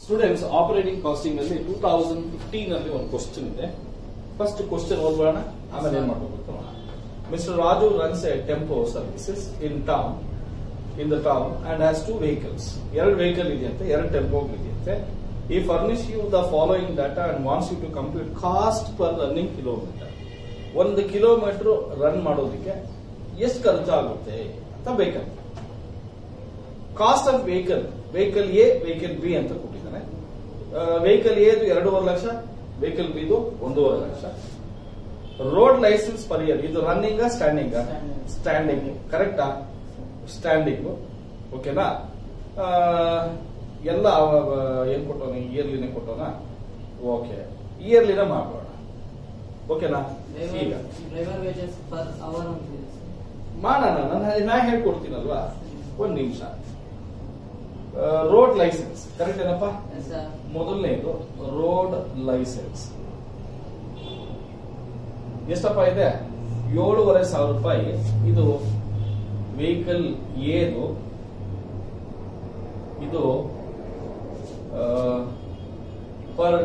Students operating costing ಅಲ್ಲಿ two thousand fifteen ಅಲ್ಲಿ ಒಂದು ಕ್ವಶನ್ ಇದೆ ಫಸ್ಟ್ ಕ್ವಶನ್ ಓದ್ಬೋಣ ಆಮೇಲೆ ಏನ್ ಮಾಡ್ಬೇಕು ನೋಡೋಣ mister Raju runs a tempo services in town in the town and has two vehicles ಎರಡು ವೆಹಿಕಲ್ ಇದೆಯಂತೆ ಎರಡು ಟೆಂಪೋ ಇದೆಯಂತೆ ಈ furnish you the following data and wants you to compute cost per running kilometre ಒಂದು ಕಿಲೋಮೀಟರ್ ರನ್ ಮಾಡೋದಕ್ಕೆ ಎಷ್ಟು ಖರ್ಚಾಗುತ್ತೆ ಅಂತ ಬೇಕಂತೆ cost of vehicle vehicle A vehicle B ಅಂತ ಕೊಟ್ಟಿದ್ದಾನೆ ವೆಹಿಕಲ್ ಎದು ಎರಡೂವರೆ ಲಕ್ಷ ವೆಹಿಕಲ್ ಬಿದು ಒಂದೂವರೆ lakh road licence per year ಇದು ರನ್ನಿಂಗ್ ಸ್ಟ್ಯಾಂಡಿಂಗ್ ಸ್ಟ್ಯಾಂಡಿಂಗ್ ಕರೆಕ್ಟಾ ಸ್ಟ್ಯಾಂಡಿಂಗ್ ಓಕೆನಾ ಆ, ಎಲ್ಲ ಅವ- ಅವ- ಏನ್ ಕೊಟ್ಟವನ ಇಯರ್ಲಿನೇ ಕೊಟ್ಟವನ ಓಕೆ ಇಯರ್ಲಿನ ಮಾಡೋಣ ಓಕೆನಾ ಈಗ ಡ್ರೈವರ್ ವೇಜಸ್ ಪರ್ ಅವರ್ ಅಂತಿದೆ ಮಾಡೋಣ ನಾನು ನಾ ಹೇಳ್ಕೊಡ್ತೀನಲ್ವಾ ಒಂದ್ ನಿಮಿಷ ರೋಡ್ ಲೈಸೆನ್ಸ್ ಕರೆಕ್ಟ್ ಏನಪ್ಪ ಸರ್ ಮೊದಲನೇದು ರೋಡ್ ಲೈಸೆನ್ಸ್ ಎಷ್ಟಪ್ಪ ಇದೆ ಏಳೂವರೆ ಸಾವಿರ ರೂಪಾಯಿ ಇದು ವೆಹಿಕಲ್ ಏದು ಇದು ಪರ್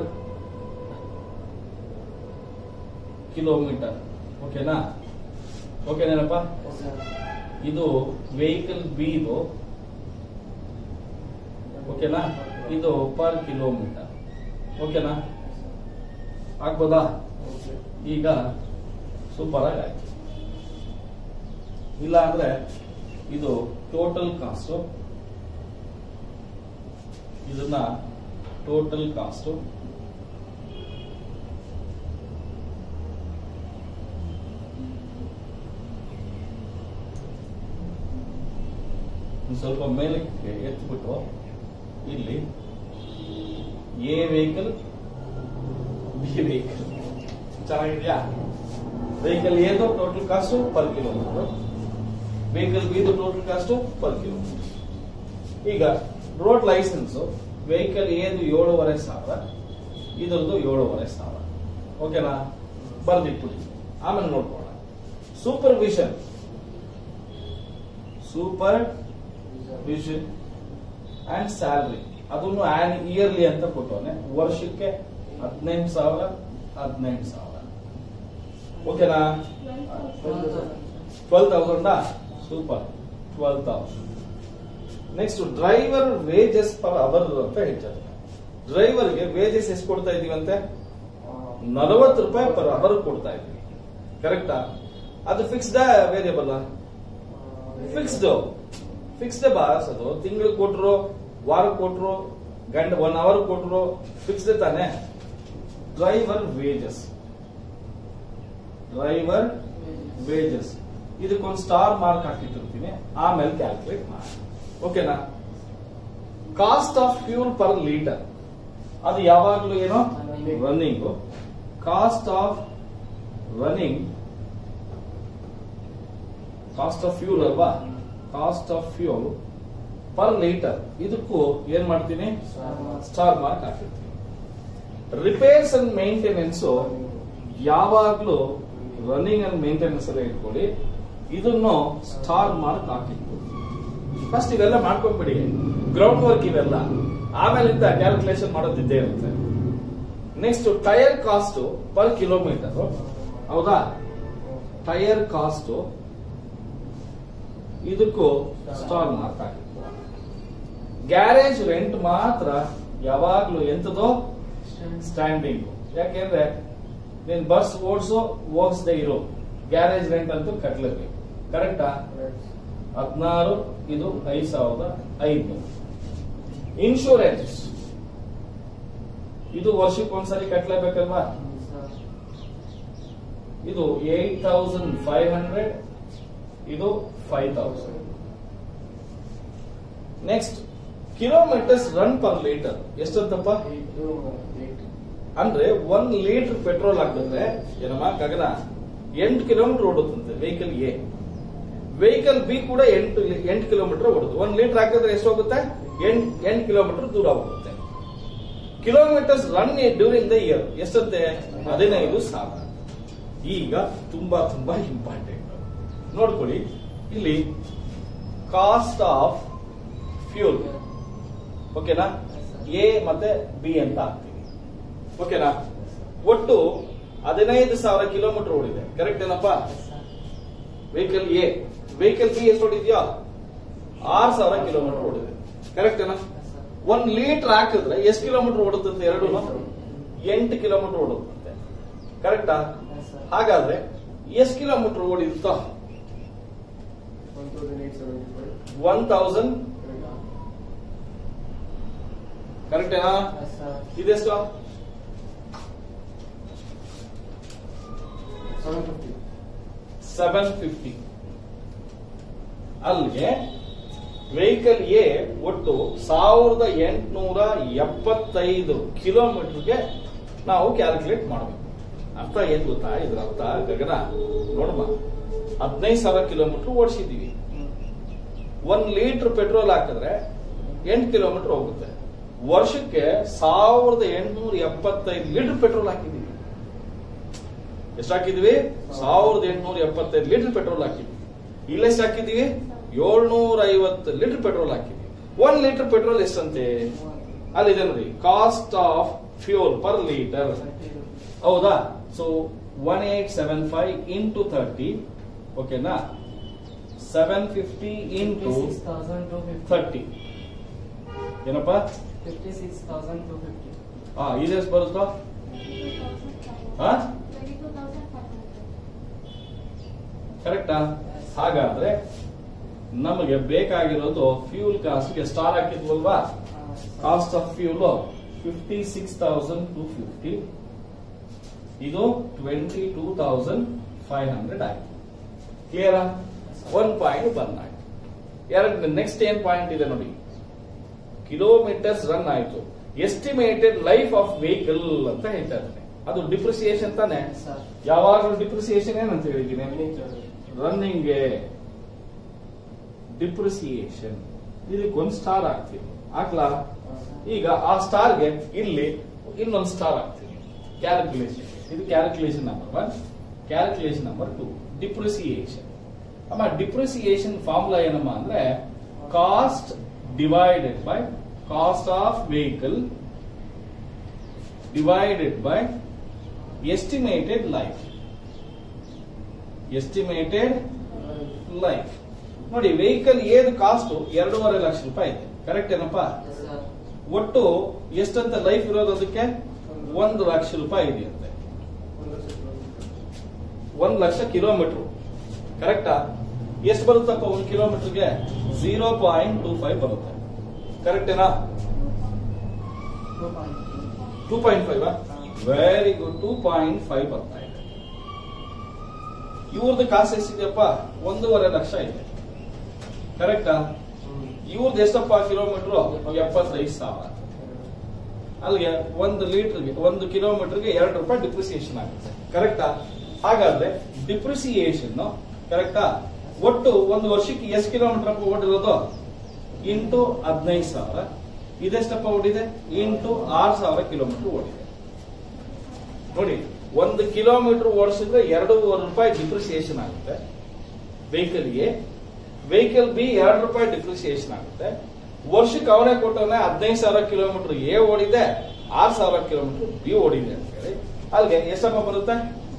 ಕಿಲೋಮೀಟರ್ ಓಕೆನಾ ಓಕೆನೇನಪ್ಪ ಸರ್ ಇದು ವೆಹಿಕಲ್ ಬಿ ಇದು ಓಕೆನಾ ಇದು ಪರ್ ಕಿಲೋಮೀಟರ್ ಓಕೆನಾ ಆಗ್ಬೋದಾ ಈಗ ಸೂಪರ್ ಆಗಿ ಆಯ್ತು ಇಲ್ಲ ಅಂದ್ರೆ ಇದು ಟೋಟಲ್ ಕಾಸ್ಟ್ ಇದನ್ನ ಟೋಟಲ್ ಕಾಸ್ಟ್ ಒಂದ್ ಸ್ವಲ್ಪ ಮೇಲಕ್ಕೆ ಎತ್ಬಿಟ್ಟು ಇಲ್ಲಿ ಎ ವೆಹಿಕಲ್ ಬಿ ವೆಹಿಕಲ್ ಚೆನ್ನಾಗಿದ್ಯಾ ವೆಹಿಕಲ್ ಏದು total cost per kilometre vehicle ಬಿದು ಟೋಟಲ್ ಕಾಸ್ಟ್ ಪರ್ ಕಿಲೋಮೀಟರ್ ಈಗ ರೋಡ್ ಲೈಸೆನ್ಸ್ ವೆಹಿಕಲ್ ಏದು ಏಳುವರೆ ಸಾವಿರ ಇದರದ್ದು ಏಳುವರೆ ಸಾವಿರ ಓಕೆನಾ ಬರ್ದಿಟ್ಬಿಡಿ ಆಮೇಲೆ ನೋಡ್ಕೋಣ supervision supervision and salary ಅದನ್ನು ಆನ್ ಇಯರ್ಲಿ ಅಂತ ಕೊಟ್ಟವನೆ ವರ್ಷಕ್ಕೆ ಹದಿನೆಂಟು ಸಾವಿರ ಹದಿನೆಂಟು ಸಾವಿರ ಓಕೆನಾ ಟ್ವೆಲ್ ತೌಸಂಡಾ super twelve thousand next driver wages per hour ಅಂತ ಹೇಳ್ತಾರೆ ಡ್ರೈವರ್ಗೆ ವೇಜಸ್ ಎಷ್ಟು ಕೊಡ್ತಾ ಇದೀವಂತೆ ನಲವತ್ತು ರೂಪಾಯಿ ಪರ್ ಅವರ್ ಕೊಡ್ತಾ ಇದೀವಿ ಕರೆಕ್ಟಾ ಅದು fixed variable fixed fixed boss ಅದು ತಿಂಗಳು ಕೊಟ್ರು ವಾರ ಕೊಟ್ರು ಗಂಟೆ ಒನ್ ಅವರ್ ಕೊಟ್ರು ಫಿಕ್ಸ್ಡ್ ತಾನೆ ಡ್ರೈವರ್ ವೇಜಸ್ ಡ್ರೈವರ್ ವೇಜಸ್ ಇದಕ್ಕೊಂದು ಸ್ಟಾರ್ ಮಾರ್ಕ್ ಹಾಕಿಟ್ಟಿರ್ತೀನಿ ಆಮೇಲೆ ಕ್ಯಾಲ್ಕುಲೇಟ್ ಮಾಡಿ ಓಕೆನಾ cost of fuel per litre ಅದು ಯಾವಾಗ್ಲೂ ಏನೋ running cost of running cost of fuel ಅಲ್ವಾ cost of fuel per litre ಇದಕ್ಕೂ ಏನ್ ಮಾಡ್ತೀನಿ ಸ್ಟಾರ್ ಮಾರ್ಕ್ ಹಾಕಿರ್ತೀನಿ ರಿಪೇರ್ಸ್ ಅಂಡ್ ಮೇಂಟೆನೆನ್ಸ್ ಯಾವಾಗ್ಲೂ ರನ್ನಿಂಗ್ ಅಂಡ್ ಮೇಂಟೆನೆನ್ಸ್ ಎಲ್ಲ ಇಟ್ಕೊಳ್ಳಿ ಇದನ್ನು ಸ್ಟಾರ್ ಮಾರ್ಕ್ ಹಾಕಿತ್ತು ಫಸ್ಟ್ ಇವೆಲ್ಲ ಮಾಡ್ಕೊಂಡ್ಬಿಡಿ ಗ್ರೌಂಡ್ ವರ್ಕ್ ಇವೆಲ್ಲ ಆಮೇಲಿಂದ ಕ್ಯಾಲ್ಕುಲೇಷನ್ ಮಾಡೋದಿದ್ದೇ ಇರುತ್ತೆ next tyre cost per kilometre ಹೌದಾ ಟೈರ್ ಕಾಸ್ಟ್ ಇದಕ್ಕೂ ಸ್ಟಾರ್ ಮಾರ್ಕ್ ಹಾಕಿತ್ತು ಗ್ಯಾರೇಜ್ ರೆಂಟ್ ಮಾತ್ರ ಯಾವಾಗ್ಲೂ ಎಂತದೋ ಸ್ಟ್ಯಾಂಡಿಂಗ್ ಯಾಕೆಂದ್ರೆ ನೀನ್ ಬಸ್ ಓಡಿಸೋ ಓಡಿಸದೆ ಇರೋ ಗ್ಯಾರೇಜ್ ರೆಂಟ್ ಅಂತೂ ಕಟ್ಲೇಬೇಕು ಕರೆಕ್ಟಾ ಹದಿನಾರು ಇದು ಐದ್ ಸಾವಿರದ ಐದ್ನೂರು ಇನ್ಶೂರೆನ್ಸ್ ಇದು ವರ್ಷಕ್ಕೆ ಒಂದ್ಸರಿ ಕಟ್ಲೇಬೇಕಲ್ವಾ ಇದು ಏಟ್ ತೌಸಂಡ್ ಫೈವ್ ಹಂಡ್ರೆಡ್ ಇದು five thousand next kilometres run per litre ಎಷ್ಟಂತಪ್ಪ ಅಂದ್ರೆ ಒಂದ್ ಲೀಟರ್ ಪೆಟ್ರೋಲ್ ಹಾಕಿದ್ರೆ ಏನಮ್ಮ ಗಗನ ಎಂಟು ಕಿಲೋಮೀಟರ್ ಓಡುತ್ತಂತೆ ವೆಹಿಕಲ್ ಎ ವೆಹಿಕಲ್ ಬಿ ಕೂಡ ಎಂಟು ಎಂಟು ಕಿಲೋಮೀಟರ್ ಓಡುತ್ತೆ ಒಂದ್ ಲೀಟರ್ ಹಾಕಿದ್ರೆ ಎಷ್ಟು ಹೋಗುತ್ತೆ ಎಂಟು ಎಂಟು ಕಿಲೋಮೀಟರ್ ದೂರ ಹೋಗುತ್ತೆ kilometres run during the year ಎಷ್ಟಂತೆ ಹದಿನೈದು ಸಾವಿರ ಈಗ ತುಂಬಾ ತುಂಬಾ ಇಂಪಾರ್ಟೆಂಟ್ ನೋಡ್ಕೊಳ್ಳಿ ಇಲ್ಲಿ ಕಾಸ್ಟ್ ಆಫ್ ಫ್ಯೂಲ್ ಓಕೆನಾ ಎ ಮತ್ತೆ ಬಿ ಅಂತ ಹಾಕ್ತೀವಿ ಓಕೆನಾ ಒಟ್ಟು ಹದಿನೈದು ಸಾವಿರ ಕಿಲೋಮೀಟರ್ ಓಡಿದೆ ಕರೆಕ್ಟ್ ಏನಪ್ಪಾ ವೆಹಿಕಲ್ ಎ ವೆಹಿಕಲ್ ಬಿ ಎಷ್ಟು ಓಡಿದ್ಯಾ ಆರ್ ಸಾವಿರ ಕಿಲೋಮೀಟರ್ ಓಡಿದೆ ಕರೆಕ್ಟ್ ಏನಾ ಒಂದ್ ಲೀಟರ್ ಹಾಕಿದ್ರೆ ಎಷ್ಟು ಕಿಲೋಮೀಟರ್ ಓಡುತ್ತಂತೆ ಎರಡು ಎಂಟು ಕಿಲೋಮೀಟರ್ ಓಡುತ್ತಂತೆ ಕರೆಕ್ಟಾ ಹಾಗಾದ್ರೆ ಎಷ್ಟು ಕಿಲೋಮೀಟರ್ ಓಡಿರುತ್ತೋ ಒನ್ ತೌಸಂಡ್ ಕರೆಕ್ಟೇನಾ ಇದೆಷ್ಟು ಸೆವೆನ್ ಫಿಫ್ಟಿ ಅಲ್ಲಿಗೆ ವೆಹಿಕಲ್ ಎ ಒಟ್ಟು ಸಾವಿರದ ಎಂಟುನೂರ ಎಪ್ಪತ್ತೈದು ಕಿಲೋಮೀಟರ್ಗೆ ನಾವು ಕ್ಯಾಲ್ಕುಲೇಟ್ ಮಾಡಬೇಕು ಅರ್ಥ ಏನ್ ಗೊತ್ತಾ ಇದ್ರ ಅರ್ಥ ಗಗನ ನೋಡಮ್ಮ ಹದಿನೈದು ಸಾವಿರ ಕಿಲೋಮೀಟರ್ ಓಡಿಸಿದೀವಿ ಒಂದ್ ಲೀಟರ್ ಪೆಟ್ರೋಲ್ ಹಾಕಿದ್ರೆ ಎಂಟು ಕಿಲೋಮೀಟರ್ ಹೋಗುತ್ತೆ ವರ್ಷಕ್ಕೆ ಸಾವಿರದ ಎಂಟುನೂರ ಎಪ್ಪತ್ತೈದು ಲೀಟರ್ ಪೆಟ್ರೋಲ್ ಹಾಕಿದೀವಿ ಎಷ್ಟು ಹಾಕಿದ್ವಿ ಸಾವಿರದ ಎಂಟುನೂರ ಎಪ್ಪತ್ತೈದು ಲೀಟರ್ ಪೆಟ್ರೋಲ್ ಹಾಕಿದ್ವಿ ಇಲ್ಲೆಷ್ಟು ಹಾಕಿದೀವಿ ಏಳ್ನೂರ ಐವತ್ತು ಲೀಟರ್ ಪೆಟ್ರೋಲ್ ಹಾಕಿದ್ವಿ ಒಂದ್ ಲೀಟರ್ ಪೆಟ್ರೋಲ್ ಎಷ್ಟಂತೆ ಅಲ್ಲಿದೆ ನೋಡಿ cost of fuel per litre ಹೌದಾ so one eight seven five into thirty ಓಕೆನಾ ಸೆವೆನ್ ಫಿಫ್ಟಿ ಇಂಟು ಥರ್ಟಿ ಏನಪ್ಪ fifty six thousand two fifty ಹಾ ಇದೆಷ್ಟು ಬರುತ್ತಾ ಹಾ ಕರೆಕ್ಟಾ ಹಾಗಾದ್ರೆ ನಮಗೆ ಬೇಕಾಗಿರೋದು ಫ್ಯೂಲ್ ಕಾಸ್ಟ್ಗೆ ಸ್ಟಾರ್ ಹಾಕಿದ್ವಲ್ವಾ cost of fuel fifty six thousand two fifty ಇದು twenty two thousand five hundred ಆಯ್ತು ಕ್ಲಿಯರಾ ಒನ್ ಪಾಯಿಂಟ್ ಬಂದ್ ಆಯ್ತು ಎರಡು ನೆಕ್ಸ್ಟ್ ಏನ್ ಪಾಯಿಂಟ್ ಇದೆ ನೋಡಿ ಕಿಲೋಮೀಟರ್ಸ್ ರನ್ ಆಯ್ತು ಎಸ್ಟಿಮೇಟೆಡ್ ಲೈಫ್ ಆಫ್ ವೆಹಿಕಲ್ ಅಂತ ಹೇಳ್ತಾ ಇದ್ದಾನೆ ಅದು ಡಿಪ್ರಿಸಿಯೇಷನ್ ತಾನೆ ಸರ್ ಯಾವಾಗಲೂ ಡಿಪ್ರಿಸಿಯೇಷನ್ ಏನಂತ ಹೇಳಿದ್ದೀನಿ ರನ್ನಿಂಗ್ ಡಿಪ್ರಿಸಿಯೇಷನ್ ಇದಕ್ಕೊಂದು ಸ್ಟಾರ್ ಹಾಕ್ತೀನಿ ಹಾಕ್ಲಾ ಈಗ ಆ ಸ್ಟಾರ್ಗೆ ಇಲ್ಲಿ ಇನ್ನೊಂದು ಸ್ಟಾರ್ ಹಾಕ್ತೀನಿ ಕ್ಯಾಲ್ಕುಲೇಷನ್ ಇದು calculation number one calculation number two depreciation ಅಮ್ಮ ಡಿಪ್ರಿಸಿಯೇಷನ್ ಫಾರ್ಮುಲಾ ಏನಮ್ಮ ಅಂದ್ರೆ cost divided by cost of vehicle divided by estimated life estimated life ನೋಡಿ ವೆಹಿಕಲ್ ಏದು ಕಾಸ್ಟ್ ಎರಡೂವರೆ ಲಕ್ಷ ರೂಪಾಯಿ ಇದೆ ಕರೆಕ್ಟ್ ಏನಪ್ಪಾ ಸರ್ ಒಟ್ಟು ಎಷ್ಟಂತ ಲೈಫ್ ಇರೋದು ಅದಕ್ಕೆ ಒಂದು ಲಕ್ಷ ರೂಪಾಯಿ ಇದೆಯಂತೆ ಒಂದ್ ಲಕ್ಷ ಕಿಲೋಮೀಟರ್ ಕರೆಕ್ಟಾ ಎಷ್ಟು ಬರುತ್ತಪ್ಪ ಒಂದು ಕಿಲೋಮೀಟರ್ಗೆ ಜೀರೋ ಪಾಯಿಂಟ್ ಟೂ ಫೈವ್ ಬರುತ್ತೆ ಕರೆಕ್ಟೇನಾ two point two point five very good two point five ಬರ್ತಾ ಇದೆ ಇವ್ರದ್ದು ಕಾಸು ಎಷ್ಟಿದೆಯಪ್ಪ ಒಂದೂವರೆ ಲಕ್ಷ ಇದೆ ಕರೆಕ್ಟಾ ಇವ್ರದ್ದು ಎಷ್ಟಪ್ಪ ಕಿಲೋಮೀಟರ್ ಎಪ್ಪತ್ತೈದು ಸಾವಿರ ಅಲ್ಲಿಗೆ ಒಂದು ಲೀಟರ್ಗೆ ಒಂದು ಕಿಲೋಮೀಟರ್ಗೆ ಎರಡು ರೂಪಾಯಿ ಡಿಪ್ರಿಸಿಯೇಷನ್ ಆಗುತ್ತೆ ಕರೆಕ್ಟಾ ಹಾಗಾದ್ರೆ ಡಿಪ್ರಿಸಿಯೇಷನ್ ಕರೆಕ್ಟಾ ಒಟ್ಟು ಒಂದು ವರ್ಷಕ್ಕೆ ಎಷ್ಟು ಕಿಲೋಮೀಟರ್ ಅಪ್ಪ ಓಡಿರೋದು ಇಂಟು ಹದಿನೈದು ಸಾವಿರ ಇದೆಷ್ಟಪ್ಪ ಓಡಿದೆ ಇಂಟು ಆರು ಸಾವಿರ ಕಿಲೋಮೀಟರ್ ಓಡಿದೆ ನೋಡಿ ಒಂದು ಕಿಲೋಮೀಟರ್ ಓಡಿಸಿದ್ರೆ ಎರಡೂವರೆ ರೂಪಾಯಿ ಡಿಪ್ರಿಸಿಯೇಷನ್ ಆಗುತ್ತೆ ವೆಹಿಕಲ್ ಎ ವೆಹಿಕಲ್ ಬಿ ಎರಡು ರೂಪಾಯಿ ಡಿಪ್ರಿಸಿಯೇಷನ್ ಆಗುತ್ತೆ ವರ್ಷಕ್ಕೆ ಅವನೇ ಕೊಟ್ಟವನೇ ಹದಿನೈದು ಸಾವಿರ ಕಿಲೋಮೀಟರ್ ಎ ಓಡಿದೆ ಆರು ಸಾವಿರ ಕಿಲೋಮೀಟರ್ ಬಿ ಓಡಿದೆ ಅಂತ ಹೇಳಿ ಅಲ್ಲಿಗೆ ಎಷ್ಟಪ್ಪ ಬರುತ್ತೆ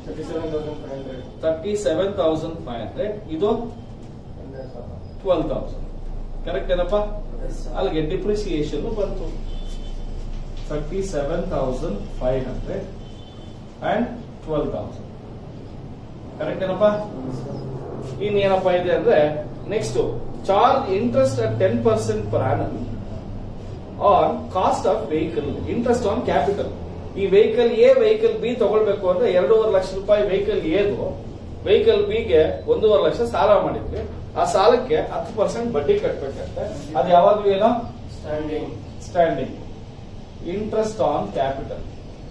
thirty seven thousand five hundred ಇದು ಟ್ವೆಲ್ ತೌಸಂಡ್ ಕರೆಕ್ಟ್ ಏನಪ್ಪ ಅಲ್ಲಿಗೆ ಡಿಪ್ರಿಸಿಯೇಷನ್ ಬಂತು thirty seven thousand five hundred and twelve thousand correct ಏನಪ್ಪ ಇನ್ನೇನಪ್ಪ ಇದೆ ಅಂದ್ರೆ next charge interest at ten percent per annum on cost of vehicle interest on capital ಈ vehicle A vehicle B ತಗೊಳ್ಬೇಕು ಅಂದ್ರೆ ಎರಡೂವರೆ ಲಕ್ಷ ರೂಪಾಯಿ ವೆಹಿಕಲ್ ಎದು ವೆಹಿಕಲ್ ಬಿಗೆ ಒಂದೂವರೆ ಲಕ್ಷ ಸಾಲ ಮಾಡಿದ್ವಿ ಆ ಸಾಲಕ್ಕೆ ಹತ್ತು ಪರ್ಸೆಂಟ್ ಬಡ್ಡಿ ಕಟ್ಬೇಕಂತೆ ಅದು ಯಾವಾಗ್ಲೂ ಏನೋ standing standing interest on capital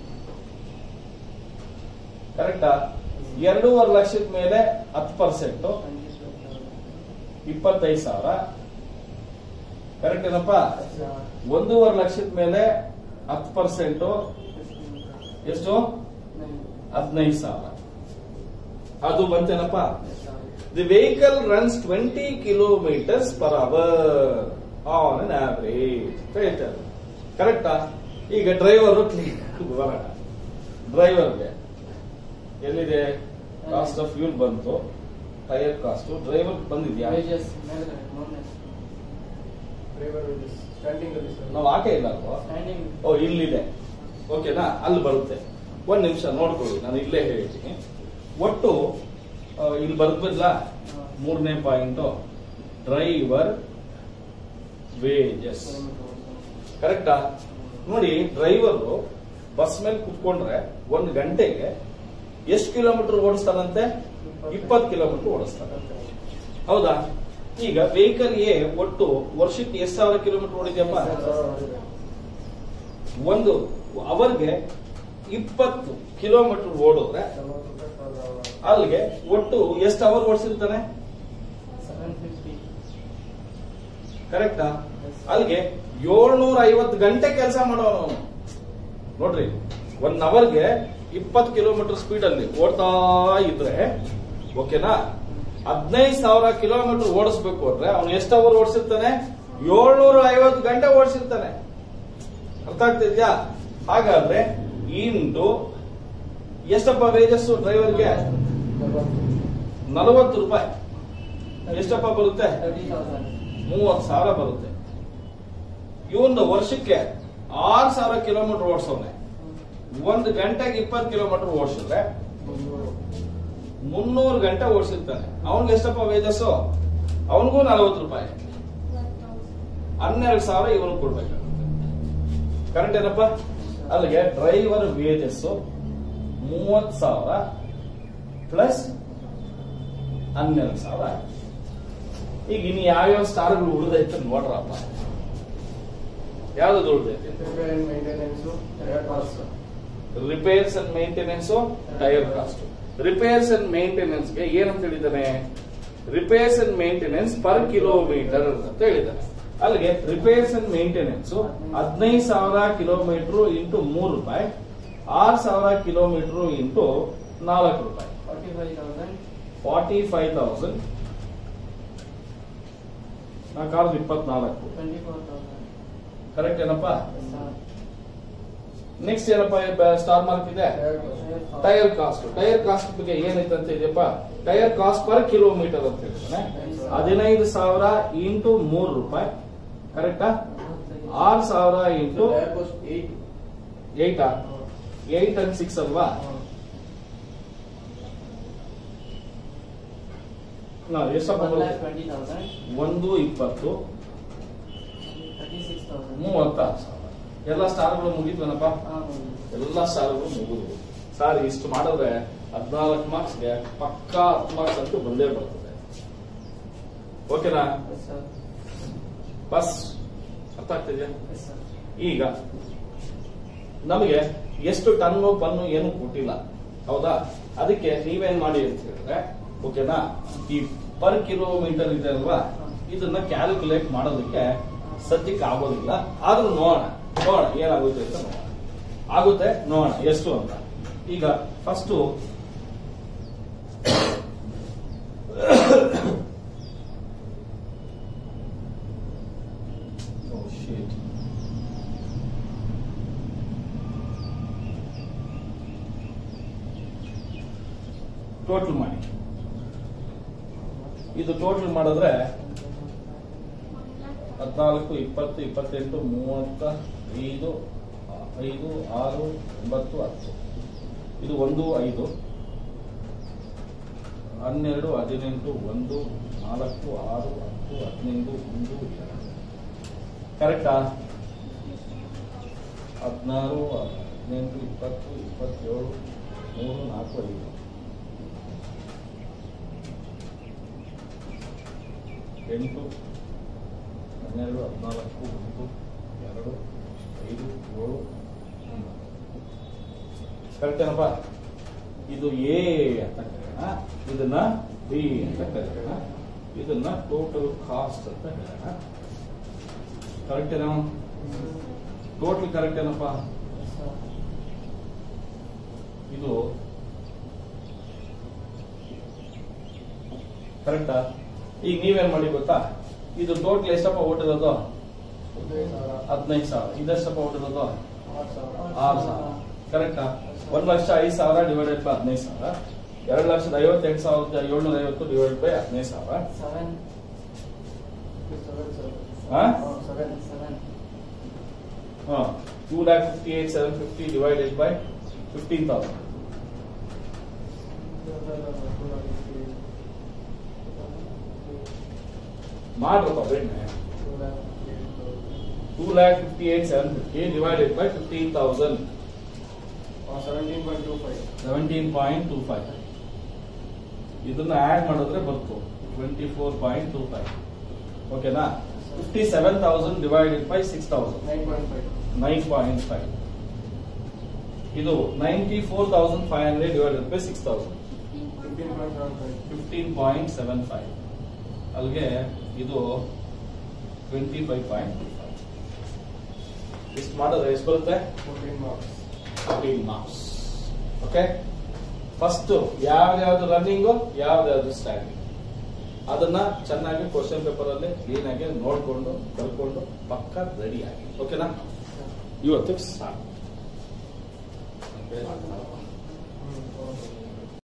ಕರೆಕ್ಟಾ ಎರಡೂವರೆ ಲಕ್ಷದ ಮೇಲೆ ಹತ್ತು ಪರ್ಸೆಂಟ್ ಇಪ್ಪತ್ತೈದು ಸಾವಿರ ಕರೆಕ್ಟ್ ಏನಪ್ಪ ಒಂದೂವರೆ ಲಕ್ಷದ ಮೇಲೆ ಹತ್ತು ಪರ್ಸೆಂಟ್ ಎಷ್ಟು ಹದಿನೈದು ಸಾವಿರ ಅದು ಬಂತೇನಪ್ಪ the vehicle runs twenty kilometres per hour on an average ಅಂತ ಹೇಳ್ತಾರೆ ಕರೆಕ್ಟಾ ಈಗ ಡ್ರೈವರ್ ಕ್ಲೀನ್ ಬರೋಣ ಡ್ರೈವರ್ಗೆ ಎಲ್ಲಿದೆ ಕಾಸ್ಟ್ ಆಫ್ ಫ್ಯೂಲ್ ಬಂತು ಟೈರ್ ಕಾಸ್ಟ್ ಡ್ರೈವರ್ ಬಂದಿದ್ಯಾ Wages ಮೇಲ್ಗಡೆ ಮೂರನೇ ಡ್ರೈವರ್ ಸ್ಟ್ಯಾಂಡಿಂಗ್ ಅಲ್ಲಿ ಸರ್ ನಾವು ಹಾಕೇ ಇಲ್ಲ ಅಲ್ವಾ ಸ್ಟ್ಯಾಂಡಿಂಗ್ ಓ ಇಲ್ಲಿದೆ ಓಕೆನಾ ಅಲ್ಲಿ ಬರುತ್ತೆ ಒಂದ್ ನಿಮಿಷ ನೋಡ್ಕೊಳ್ಳಿ ನಾನು ಇಲ್ಲೇ ಹೇಳ್ತೀನಿ ಒಟ್ಟು ಆ, ಇಲ್ಲಿ ಬರ್ಬದ್ಲ ಮೂರನೇ ಪಾಯಿಂಟ್ ಡ್ರೈವರ್ ವೇಜಸ್ ಕರೆಕ್ಟಾ ನೋಡಿ ಡ್ರೈವರ್ ಬಸ್ ಮೇಲೆ ಕುತ್ಕೊಂಡ್ರೆ ಒಂದು ಗಂಟೆಗೆ ಎಷ್ಟು ಕಿಲೋಮೀಟರ್ ಓಡಿಸ್ತಾನಂತೆ ಇಪ್ಪತ್ತು ಕಿಲೋಮೀಟರ್ ಓಡಿಸ್ತಾನೆ ಹೌದಾ ಈಗ ವೆಹಿಕಲ್ ಎ ಒಟ್ಟು ವರ್ಷಕ್ಕೆ ಎಷ್ಟು ಸಾವಿರ ಕಿಲೋಮೀಟರ್ ಓಡಿದ್ಯಪ್ಪ ಒಂದು ಅವರ್ಗೆ ಇಪ್ಪತ್ತು ಕಿಲೋಮೀಟರ್ ಓಡಿದ್ರೆ ಅಲ್ಲಿಗೆ ಒಟ್ಟು ಎಷ್ಟು ಅವರ್ ಓಡಿಸಿರ್ತಾನೆ ಸೆವೆನ್ ಫಿಫ್ಟಿ ಕರೆಕ್ಟಾ ಅಲ್ಲಿಗೆ ಏಳ್ನೂರ ಐವತ್ತು ಗಂಟೆ ಕೆಲಸ ಮಾಡೋನು ಅವನು ನೋಡ್ರಿ ಒನ್ ಅವರ್ಗೆ ಇಪ್ಪತ್ತು ಕಿಲೋಮೀಟರ್ ಸ್ಪೀಡ್ ಅಲ್ಲಿ ಓಡ್ತಾ ಇದ್ರೆ ಓಕೆನಾ ಹದಿನೈದು ಸಾವಿರ ಕಿಲೋಮೀಟರ್ ಓಡಿಸ್ಬೇಕು ಅಂದ್ರೆ ಅವನು ಎಷ್ಟು ಅವರ್ ಓಡಿಸಿರ್ತಾನೆ ಏಳ್ನೂರ ಐವತ್ತು ಗಂಟೆ ಓಡಿಸಿರ್ತಾನೆ ಅರ್ಥ ಆಗ್ತಿದ್ಯಾ ಹಾಗಾದ್ರೆ ಇಂಟು ಎಷ್ಟಪ್ಪ ವೇಜಸ್ ಡ್ರೈವರ್ಗೆ ನಲವತ್ತು ರೂಪಾಯಿ ಎಷ್ಟಪ್ಪ ಬರುತ್ತೆ ತರ್ಟಿ ತೌಸಂಡ್ ಮೂವತ್ತು ಸಾವಿರ ಬರುತ್ತೆ ಇವೊಂದು ವರ್ಷಕ್ಕೆ ಆರು ಸಾವಿರ ಕಿಲೋಮೀಟರ್ ಓಡಿಸೋನೆ ಒಂದು ಗಂಟೆಗೆ ಇಪ್ಪತ್ತು ಕಿಲೋಮೀಟರ್ ಓಡಿಸಿದ್ರೆ ಮುನ್ನೂರು ಗಂಟೆ ಓಡಿಸಿರ್ತಾನೆ ಅವನ್ಗೆ ಎಷ್ಟಪ್ಪ ವೇಜಸ್ಸು ಅವನಿಗೂ ನಲವತ್ತು ರೂಪಾಯಿ ಹನ್ನೆರಡು ಸಾವಿರ ಇವನು ಕೊಡ್ಬೇಕಾಗುತ್ತೆ ಕರೆಕ್ಟ್ ಏನಪ್ಪ ಅಲ್ಲಿಗೆ ಡ್ರೈವರ್ ವೇಜಸ್ ಮೂವತ್ ಸಾವಿರ ಪ್ಲಸ್ ಹನ್ನೆರಡು ಸಾವಿರ ಆಯ್ತು. ಈಗ ಇನ್ನು ಯಾವ್ಯಾವ ಸ್ಟಾರ್ಗಳು ಉಳಿದೈತೆ ನೋಡ್ರಪ್ಪ ಯಾವ್ದು ಉಳಿದೈತೆ repair and maintenance tyre cost repairs and maintenance tyre cost repairs and maintenance ಗೆ ಏನಂತ ಹೇಳಿದಾನೆ repairs and maintenance per kilometre ಅಂತ ಹೇಳಿದಾನೆ ಅಲ್ಲಿಗೆ ರಿಪೇರ್ಸ್ ಅಂಡ್ ಮೇಂಟೆನೆನ್ಸ್ ಹದಿನೈದು ಸಾವಿರ ಕಿಲೋಮೀಟರ್ ಇಂಟು ಮೂರು ರೂಪಾಯಿ ಆರು ಸಾವಿರ ಕಿಲೋಮೀಟರ್ ಇಂಟು ನಾಲ್ಕು ರೂಪಾಯಿ forty five thousand forty five thousand ನಾಲ್ಕಾರು ಇಪ್ಪತ್ನಾಲ್ಕು ಟ್ವೆಂಟಿ ಫೋರ್ ತೌಸಂಡ್ ಕರೆಕ್ಟ್ ಏನಪ್ಪಾ ಸರ್ ನೆಕ್ಸ್ಟ್ ಏನಪ್ಪಾ ಸ್ಟಾರ್ ಮಾರ್ಕ್ ಇದೆ ಟೈರ್ ಕಾಸ್ಟ್ ಟೈರ್ ಕಾಸ್ಟ್ ಬಗ್ಗೆ ಏನೈತೆ ಅಂತ ಇದೆಯಪ್ಪ ಟೈರ್ ಕಾಸ್ಟ್ ಪರ್ ಕಿಲೋಮೀಟರ್ ಅಂತ ಹೇಳ್ತಾನೆ ಹದಿನೈದು ಸಾವಿರ ಇಂಟು ಮೂರು ರೂಪಾಯಿ ಕರೆಕ್ಟಾ ಆರು ಸಾವಿರ ಇಂಟು ಟೈರ್ ಕಾಸ್ಟ್ ಏಟ್ ಏಯ್ಟಾ ಏಯ್ಟ್ ಅಂಡ್ ಸಿಕ್ಸ್ ಅಲ್ವಾ ನಾವು ಎಷ್ಟಪ್ಪ ಒನ್ ಲ್ಯಾಕ್ ಬರುತ್ತೆ? ಟ್ವೆಂಟಿ ತೌಸಂಡ್ ಒಂದು ಇಪ್ಪತ್ತು ತರ್ಟಿ ಸಿಕ್ಸ್ ತೌಸಂಡ್ ಮೂವತ್ತಾರು ಸಾವಿರ ಎಲ್ಲ ಸ್ಟಾರ್ಗಳು ಮುಗಿದ್ವನಪ್ಪ ಹಾಂ ಎಲ್ಲ ಸಾಲಗಳು ಮುಗಿದು ಸಾರ್ ಇಷ್ಟು ಮಾಡಿದ್ರೆ ಹದಿನಾಲ್ಕು ಮಾರ್ಕ್ಸ್ಗೆ ಪಕ್ಕಾ ಹತ್ತು ಮಾರ್ಕ್ಸ್ ಅಂತೂ ಬಂದೇ ಬರ್ತದೆ ಓಕೆನಾ ಎಸ್ ಸರ್ ಬಸ್ ಅರ್ಥ ಆಗ್ತಿದ್ಯಾ ಎಸ್ ಸರ್ ಈಗ ನಮಗೆ ಎಷ್ಟು ಟನ್ನು ಪನ್ನು ಏನು ಕೊಟ್ಟಿಲ್ಲ ಹೌದಾ ಅದಕ್ಕೆ ನೀವೇನ್ ಮಾಡಿ ಅಂತ ಹೇಳಿದ್ರೆ ಓಕೆನಾ ಈ ಪರ್ ಕಿಲೋಮೀಟರ್ ಇದೆ ಅಲ್ವಾ ಇದನ್ನ ಕ್ಯಾಲ್ಕುಲೇಟ್ ಮಾಡೋದಕ್ಕೆ ಸದ್ಯಕ್ಕೆ ಆಗೋದಿಲ್ಲ ಆದ್ರೂ ನೋಡೋಣ ನೋಡೋಣ ಏನಾಗುತ್ತೆ ಅಂತ ನೋಡೋಣ ಆಗುತ್ತೆ ನೋಡೋಣ ಎಷ್ಟು ಅಂತ ಈಗ ಫಸ್ಟ್ Oh shit. ಟೋಟಲ್ ಮಾಡಿ ಇದು ಟೋಟಲ್ ಮಾಡಿದ್ರೆ ಹದಿನಾಲ್ಕು ಇಪ್ಪತ್ತು ಇಪ್ಪತ್ತೆಂಟು ಮೂವತ್ತ ಐದು ಐದು ಆರು ಒಂಬತ್ತು ಹತ್ತು ಇದು ಒಂದು ಐದು ಹನ್ನೆರಡು ಹದಿನೆಂಟು ಒಂದು ನಾಲ್ಕು ಆರು ಹತ್ತು ಹದಿನೈದು ಒಂದು ಎರಡು ಕರೆಕ್ಟಾ ಹದಿನಾರು ಹದಿನೆಂಟು ಇಪ್ಪತ್ತು ಇಪ್ಪತ್ತೇಳು ಮೂರು ನಾಲ್ಕು ಐದು ಎಂಟು ಹನ್ನೆರಡು ಹದಿನಾಲ್ಕು ಒಂದು ಎರಡು ಐದು ಏಳು ಕರೆಕ್ಟ್ ಏನಪ್ಪ ಇದು ಎ ಅಂತ ಕರೆಯೋಣ ಇದನ್ನ ಬಿ ಅಂತ ಕರೆಯೋಣ ಇದನ್ನ ಟೋಟಲ್ ಕಾಸ್ಟ್ ಅಂತ ಹೇಳೋಣ ಕರೆಕ್ಟ್ ಏನೋ ಟೋಟಲ್ ಕರೆಕ್ಟ್ ಏನಪ್ಪ ಎಸ್ ಸರ್ ಇದು ಕರೆಕ್ಟಾ ಈಗ ನೀವೇನ್ ಮಾಡಿ ಗೊತ್ತಾ ಇದು ಟೋಟಲ್ ಎಷ್ಟಪ್ಪ ಓಟಿರೋದು ಹದಿನೈದು ಸಾವಿರ ಹದಿನೈದು ಸಾವಿರ ಇದೆಷ್ಟಪ್ಪ ಹೊಟ್ಟಿರೋದು ಆರು ಸಾವಿರ ಆರು ಸಾವಿರ ಕರೆಕ್ಟಾ ಒಂದ್ ಲಕ್ಷ ಐದು ಸಾವಿರ ಡಿವೈಡೆಡ್ ಬೈ ಹದಿನೈದು ಸಾವಿರ ಎರಡು ಲಕ್ಷದ ಐವತ್ತೆಂಟು ಸಾವಿರದ ಏಳ್ನೂರ ಐವತ್ತು ಡಿವೈಡ್ ಬೈ ಹದಿನೈದು ಸಾವಿರ ಸೆವೆನ್ ಸೆವೆನ್ ಸರ್ ಹಾ? Seven seven two lakh fifty eight seven fifty divided by fifteen thousand ಮಾಡ್ರಪ್ಪ ಬೇಡನೆ two lakh fifty eight seven fifty divided by fifteen thousand seventeen point two five seventeen point two five ಇದನ್ನ add ಮಾಡಿದ್ರೆ ಬರ್ತು twenty four point two five ಓಕೆನಾ fifty seven thousand divided by six thousand nine point five nine point five ಇದು ninety four thousand five hundred divided by six thousand fifteen point seven five fifteen point seven five ಅಲ್ಲಿಗೆ ಇದು twenty five point two five ಇಷ್ಟು ಮಾಡಿದ್ರೆ ಎಷ್ಟು ಬರುತ್ತೆ fourteen marks fourteen marks okay first ಯಾವ್ದ್ಯಾವ್ದು running ಯಾವ್ದ್ಯಾವ್ದು standing ಅದನ್ನ ಚೆನ್ನಾಗಿ ಕ್ವಶನ್ ಪೇಪರ್ ಅಲ್ಲಿ ಕ್ಲೀನ್ ಆಗಿ ನೋಡ್ಕೊಂಡು ಕಲ್ಕೊಂಡು ಪಕ್ಕ ರೆಡಿ ಆಗಿ ಓಕೆನಾ ಇವತ್ತು ಸಾಕು ಹ್ಮ್